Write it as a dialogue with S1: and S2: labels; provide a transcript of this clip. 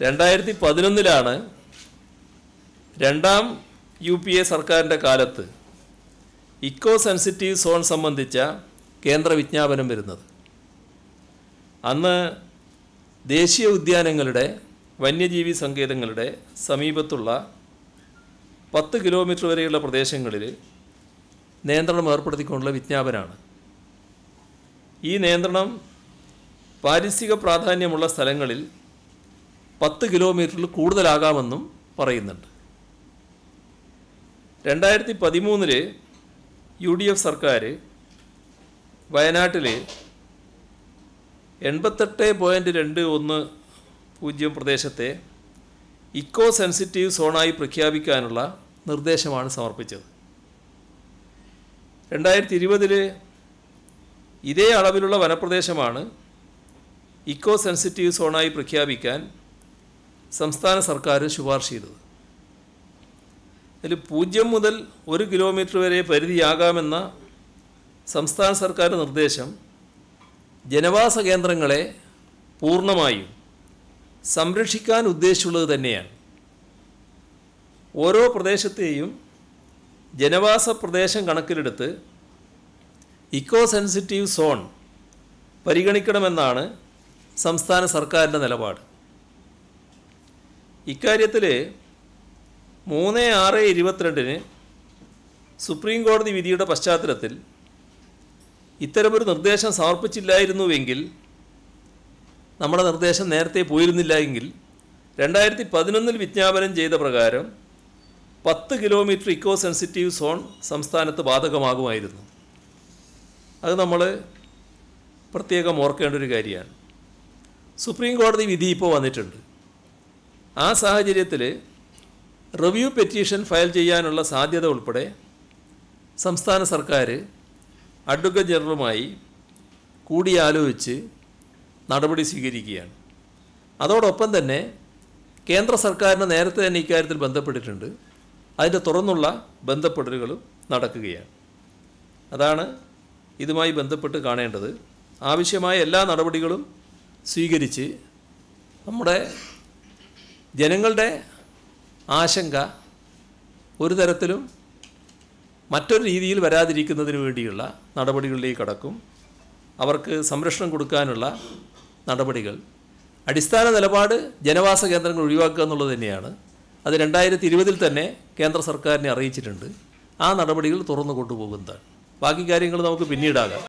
S1: രണ്ടായിരത്തി പതിനൊന്നിലാണ് രണ്ടാം U P A സർക്കാരിൻ്റെ കാലത്ത് ഇക്കോ സെൻസിറ്റീവ് സോൺ സംബന്ധിച്ച കേന്ദ്ര വിജ്ഞാപനം വരുന്നത് അന്ന് ദേശീയ ഉദ്യാനങ്ങളുടെ വന്യജീവി സങ്കേതങ്ങളുടെ സമീപത്തുള്ള പത്ത് കിലോമീറ്റർ വരെയുള്ള പ്രദേശങ്ങളിൽ നിയന്ത്രണം ഏർപ്പെടുത്തിക്കൊണ്ടുള്ള വിജ്ഞാപനമാണ് ഈ നിയന്ത്രണം പാരിസ്ഥിതിക പ്രാധാന്യമുള്ള സ്ഥലങ്ങളിൽ പത്ത് കിലോമീറ്ററിൽ കൂടുതലാകാമെന്നും പറയുന്നുണ്ട് രണ്ടായിരത്തി പതിമൂന്നില് യു ഡി എഫ് സർക്കാർ വയനാട്ടിൽ എൺപത്തെട്ട് പോയിൻറ്റ് രണ്ട് ഒന്ന് പൂജ്യം പ്രദേശത്തെ ഇക്കോ സെൻസിറ്റീവ് സോണായി പ്രഖ്യാപിക്കാനുള്ള നിർദ്ദേശമാണ് സമർപ്പിച്ചത് രണ്ടായിരത്തി ഇരുപതിൽ ഇതേ അളവിലുള്ള വനപ്രദേശമാണ് ഇക്കോ സെൻസിറ്റീവ് സോണായി പ്രഖ്യാപിക്കാൻ സംസ്ഥാന സർക്കാർ ശുപാർശ ചെയ്തത് അതിൽ പൂജ്യം മുതൽ ഒരു കിലോമീറ്റർ വരെ പരിധിയാകാമെന്ന സംസ്ഥാന സർക്കാർ നിർദ്ദേശം ജനവാസ കേന്ദ്രങ്ങളെ പൂർണ്ണമായും സംരക്ഷിക്കാൻ ഉദ്ദേശിച്ചുള്ളത് തന്നെയാണ് ഓരോ പ്രദേശത്തെയും ജനവാസ പ്രദേശം കണക്കിലെടുത്ത് ഇക്കോ സെൻസിറ്റീവ് സോൺ പരിഗണിക്കണമെന്നാണ് സംസ്ഥാന സർക്കാരിൻ്റെ നിലപാട് ഇക്കാര്യത്തിൽ മൂന്ന് ആറ് ഇരുപത്തിരണ്ടിന് സുപ്രീം കോടതി വിധിയുടെ പശ്ചാത്തലത്തിൽ ഇത്തരമൊരു നിർദ്ദേശം സമർപ്പിച്ചില്ലായിരുന്നുവെങ്കിൽ നമ്മുടെ നിർദ്ദേശം നേരത്തെ പോയിരുന്നില്ല എങ്കിൽ രണ്ടായിരത്തി പതിനൊന്നിൽ വിജ്ഞാപനം ചെയ്ത പ്രകാരം പത്ത് കിലോമീറ്റർ ഇക്കോ സെൻസിറ്റീവ് സോൺ സംസ്ഥാനത്ത് ബാധകമാകുമായിരുന്നു അത് നമ്മൾ പ്രത്യേകം ഓർക്കേണ്ട ഒരു കാര്യമാണ് സുപ്രീം കോടതി വിധി ഇപ്പോൾ വന്നിട്ടുണ്ട് ആ സാഹചര്യത്തിൽ റിവ്യൂ പെറ്റീഷൻ ഫയൽ ചെയ്യാനുള്ള സാധ്യത ഉൾപ്പെടെ സംസ്ഥാന സർക്കാർ അഡ്വക്കേറ്റ് ജനറലുമായി കൂടിയാലോചിച്ച് നടപടി സ്വീകരിക്കുകയാണ് അതോടൊപ്പം തന്നെ കേന്ദ്ര സർക്കാരിന് നേരത്തെ തന്നെ ഇക്കാര്യത്തിൽ ബന്ധപ്പെട്ടിട്ടുണ്ട് അതിൻ്റെ തുറന്നുള്ള ബന്ധപ്പെടലുകളും നടക്കുകയാണ് അതാണ് ഇതുമായി ബന്ധപ്പെട്ട് കാണേണ്ടത് ആവശ്യമായ എല്ലാ നടപടികളും സ്വീകരിച്ച് നമ്മുടെ ജനങ്ങളുടെ ആശങ്ക ഒരു തരത്തിലും മറ്റൊരു രീതിയിൽ വരാതിരിക്കുന്നതിന് വേണ്ടിയുള്ള നടപടികളിലേക്ക് കടക്കും അവർക്ക് സംരക്ഷണം കൊടുക്കാനുള്ള നടപടികൾ അടിസ്ഥാന നിലപാട് ജനവാസ കേന്ദ്രങ്ങൾ ഒഴിവാക്കുക എന്നുള്ളത് തന്നെയാണ് അത് രണ്ടായിരത്തി ഇരുപതിൽ തന്നെ കേന്ദ്ര സർക്കാരിനെ അറിയിച്ചിട്ടുണ്ട് ആ നടപടികൾ തുറന്നു കൊണ്ടുപോകുന്നതാണ് ബാക്കി കാര്യങ്ങൾ നമുക്ക് പിന്നീടാകാം